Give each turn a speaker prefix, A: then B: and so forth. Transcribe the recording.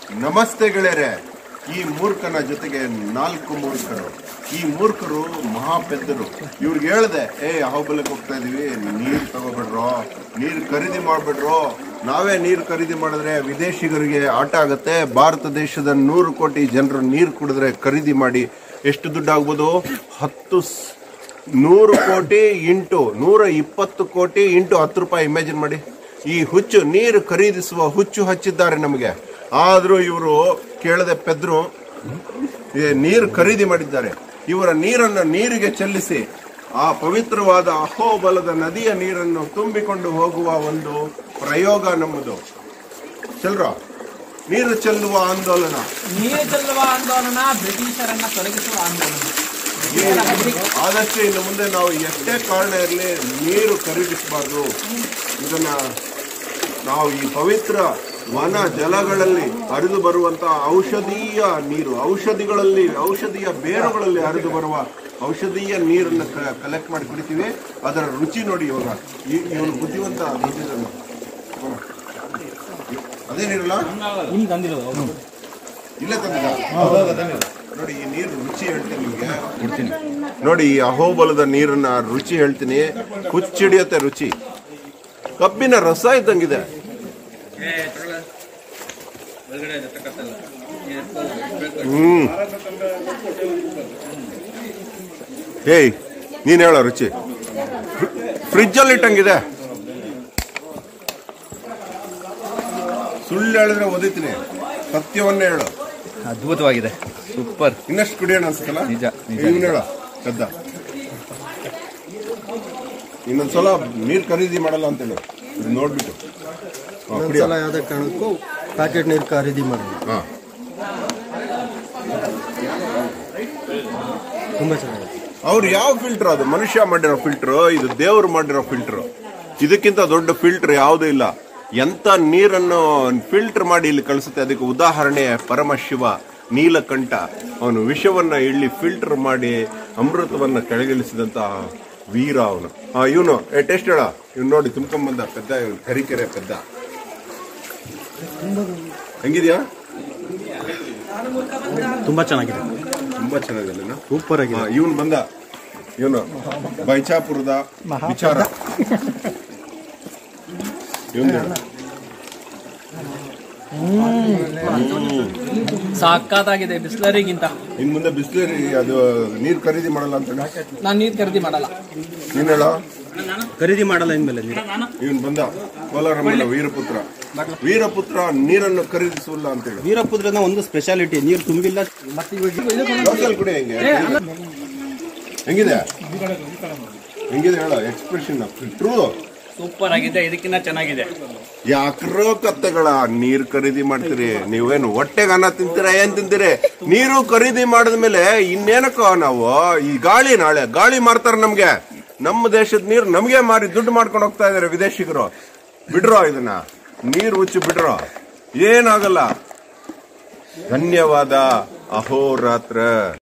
A: ನಮಸ್ತೆ ಗೆಳೆಯರೆ ಈ ಮೂರ್ಖನ ಜೊತೆಗೆ ನಾಲ್ಕು ಮೂರ್ಖರು ಈ ಮೂರ್ಖರು ಮಹಾಪೆದ್ದರು ಇವ್ರಿಗೆ ಹೇಳ್ದೆ ಏ ಅಹೋಬಲಕ್ಕೆ ಹೋಗ್ತಾ ಇದೀವಿ ನೀರ್ ತಗೋಬಿಡ್ರೋ ನೀರ್ ಖರೀದಿ ಮಾಡ್ಬಿಡ್ರೋ ನಾವೇ ನೀರ್ ಖರೀದಿ ಮಾಡಿದ್ರೆ ವಿದೇಶಿಗರಿಗೆ ಆಟ ಆಗುತ್ತೆ ಭಾರತ ದೇಶದ ನೂರು ಕೋಟಿ ಜನರು ನೀರು ಕುಡಿದ್ರೆ ಖರೀದಿ ಮಾಡಿ ಎಷ್ಟು ದುಡ್ಡು ಆಗ್ಬೋದು ಹತ್ತು ಸ್- ನೂರು ಕೋಟಿ ಇಂಟು ನೂರ ಇಪ್ಪತ್ತು ಕೋಟಿ ಇಂಟು ಹತ್ತು ರೂಪಾಯಿ ಇಮ್ಯಾಜಿನ್ ಮಾಡಿ ಈ ಹುಚ್ಚು ನೀರು ಖರೀದಿಸುವ ಹುಚ್ಚು ಹಚ್ಚಿದ್ದಾರೆ ನಮಗೆ ಆದ್ರೂ ಇವರು ಕೇಳದೆ ಪೆದ್ರು ಈ ನೀರು ಖರೀದಿ ಮಾಡಿದ್ದಾರೆ ಇವರ ನೀರನ್ನು ನೀರಿಗೆ ಚೆಲ್ಲಿಸಿ ಆ ಪವಿತ್ರವಾದ ಅಹೋಬಲದ ನದಿಯ ನೀರನ್ನು ತುಂಬಿಕೊಂಡು ಹೋಗುವ ಒಂದು ಪ್ರಯೋಗ ನಮ್ಮದು ಚಲ್ರ ನೀರು ಚೆಲ್ಲುವ ಆಂದೋಲನ
B: ನೀರು ಚೆಲ್ಲುವ ಆಂದೋಲನ ಬ್ರಿಟಿಷರನ್ನ ತೊಲಗಿಸುವ ಆಂದೋಲನ
A: ಆದಷ್ಟು ಇನ್ನು ಮುಂದೆ ನಾವು ಎಷ್ಟೇ ಕಾರಣ ಇರಲಿ ನೀರು ಖರೀದಿಸಬಾರ್ದು ಇದನ್ನ ನಾವು ಈ ಪವಿತ್ರ ವನ ಜಲಗಳಲ್ಲಿ ಹರಿದು ಬರುವಂತಹ ಔಷಧೀಯ ನೀರು ಔಷಧಿಗಳಲ್ಲಿ ಔಷಧೀಯ ಬೇರುಗಳಲ್ಲಿ ಹರಿದು ಬರುವ ಔಷಧೀಯ ನೀರನ್ನು ಕಲೆಕ್ಟ್ ಮಾಡಿ ಕುಡಿತೀವಿ ಅದರ ರುಚಿ ನೋಡಿ ಇವಾಗ ಈ- ಇವನು ಬುದ್ಧಿವಂತ ದುಡ್ಡಿದನು. ಹ್ಮ್. ಅದೇನಿರಲ್ಲ
B: ನಿಮ್ಗೆ ಅಂದಿರೋದು
A: ಇಲ್ಲೇ ತಂದಿದ್ದ ನೋಡಿ ಈ ನೀರು ರುಚಿ ಹೇಳ್ತೀನಿ ನಿಮಗೆ ಕೊಡ್ತೀನಿ ನೋಡಿ ಈ ಅಹೋಬಲದ ನೀರನ್ನ ರುಚಿ ಹೇಳ್ತೀನಿ ಹುಚ್ಚಿಡಿಯತ್ತೆ ರುಚಿ ಕಬ್ಬಿನ ರಸ ಇದ್ದಂಗಿದೆ ಹ್ಮ್ ಏಯ್ ನೀನ್ ಹೇಳೋ ರುಚಿ ಫ್ರಿಜ್ ಅಲ್ಲಿ ಇಟ್ಟಂಗಿದೆ ಸುಳ್ಳು ಹೇಳಿದ್ರೆ ಓದಿತೀನಿ ಸತ್ಯವನ್ನೇ ಹೇಳು
C: ಅದ್ಭುತವಾಗಿದೆ ಸೂಪರ್
A: ಇನ್ನಷ್ಟು ಕುಡಿಯೋಣ ಅನ್ಸುತ್ತಲ್ಲ
C: ನಿಜ, ನಿಜ,
A: ಇವನ್ ಹೇಳ ಕದ್ದ ಇನ್ನೊಂದ್ಸಲ ನೀರ್ ಖರೀದಿ ಮಾಡಲ್ಲ ಅಂತ ಹೇಳು ಇದು ನೋಡ್ಬಿಟ್ಟು ಹಾ, ಕುಡಿಯೋ.
D: ಒಂದ್ಸಲ ಯಾವುದೇ ಕಾರಣಕ್ಕೂ ಪ್ಯಾಕೆಟ್ ನೀರು ಖರೀದಿ ಮಾಡೋದು
A: ಹಾ
D: ತುಂಬ ಚೆನ್ನಾಗಿದೆ
A: ಅವ್ರು ಯಾವ ಫಿಲ್ಟರ್ ಅದು ಮನುಷ್ಯ ಮಾಡಿರೋ ಫಿಲ್ಟರ್ ಇದು ದೇವ್ರು ಮಾಡಿರೋ ಫಿಲ್ಟರ್ ಇದಕ್ಕಿಂತ ದೊಡ್ಡ ಫಿಲ್ಟರ್ ಯಾವುದೂ ಇಲ್ಲ ಎಂತ ನೀರನ್ನು ಫಿಲ್ಟರ್ ಮಾಡಿ ಇಲ್ಲಿ ಕಳಿಸುತ್ತೆ ಅದಕ್ಕೆ ಉದಾಹರಣೆ ಪರಮಶಿವ ನೀಲಕಂಠ ಅವನು ವಿಷವನ್ನ ಇಲ್ಲಿ ಫಿಲ್ಟರ್ ಮಾಡಿ ಅಮೃತವನ್ನ ಕೆಳಗಿಳಿಸಿದಂತ ವೀರ ಅವನು ಇವನು ಏ ಟೆಸ್ಟ್ ಹೇಳ ಇವ್ನು ನೋಡಿ ತುಂಬ್ಕೊಂಬಂದ ಪೆದ್ದ ಇವ್ನು ಕರಿಕೆರೆ ಪೆದ್ದ ಹೆಂಗಿದ್ಯಾ
D: ತುಂಬ ಚೆನ್ನಾಗಿದೆ
A: ತುಂಬಾ ಚೆನ್ನಾಗಿದೆ
D: ಸೂಪರ್ ಆಗಿದೆ
A: ಇವನು ಬಂದ ಇವನು ಬೈಚಾಪುರದ ವಿಚಾರ ಇವನು
B: ಸಾಕಾಗಿದೆ ಬಿಸ್ಲರಿಗಿಂತ
A: ಇನ್ ಮುಂದೆ ಬಿಸ್ಲೇರಿ ಅದು ನೀರ್ ಖರೀದಿ ಮಾಡಲ್ಲ ಅಂತ ಹೇಳಿ.
B: ನಾನು ನೀರು ಖರೀದಿ ಮಾಡಲ್ಲ
A: ನೀನ್ ಹೇಳ
D: ಖರೀದಿ ಮಾಡಲ್ಲ ಇನ್ಮೇಲೆ ನೀರು
A: ಇವನ್ ಬಂದ ಕೋಲಾರ ಮಲ್ಲ ವೀರಪುತ್ರ ವೀರಪುತ್ರ ನೀರನ್ನು ಖರೀದಿಸಲ್ಲ ಅಂತ ಹೇಳಿ
D: ವೀರಪುತ್ರದ ಒಂದು ಸ್ಪೆಷಾಲಿಟಿ ನೀರು ತುಂಬಿಲ್ಲ ಮತ್ತೆ ಇವಾಗ
A: ಲೋಕಲ್ ಕುಡಿ ಹೆಂಗೆ ಹೆಂಗಿದೆ ಹೆಂಗಿದೆ ಹೇಳ ಎಕ್ಸ್ಪ್ರೆಷನ್ ಟ್ರೂ
B: ಸೂಪರ್ ಆಗಿದೆ ಇದಕ್ಕಿಂತ ಚೆನ್ನಾಗಿದೆ
A: ಯಾಕ್ರೋ ಕತ್ತೆಗಳ ನೀರ್ ಖರೀದಿ ಮಾಡ್ತೀರಿ ನೀವೇನು ಹೊಟ್ಟೆಗೆ ಅನ್ನ ತಿಂತೀರಾ ಏನ್ ತಿಂತೀರಿ ನೀರು ಖರೀದಿ ಮಾಡಿದ್ಮೇಲೆ ಇನ್ನೇನಕ್ಕೋ ನಾವು ಈ ಗಾಳಿ ನಾಳೆ ಗಾಳಿ ಮಾರ್ತಾರ ನಮ್ಗೆ ನಮ್ಮ ದೇಶದ ನೀರು ನಮ್ಗೆ ಮಾರಿ ದುಡ್ಡು ಮಾಡ್ಕೊಂಡು ಹೋಗ್ತಾ ಇದಾರೆ ವಿದೇಶಿಗರು ಬಿಡ್ರೋ ಇದನ್ನ ನೀರು ಹುಚ್ಚು ಬಿಡ್ರೋ ಏನಾಗಲ್ಲ ಧನ್ಯವಾದ ಅಹೋರಾತ್ರ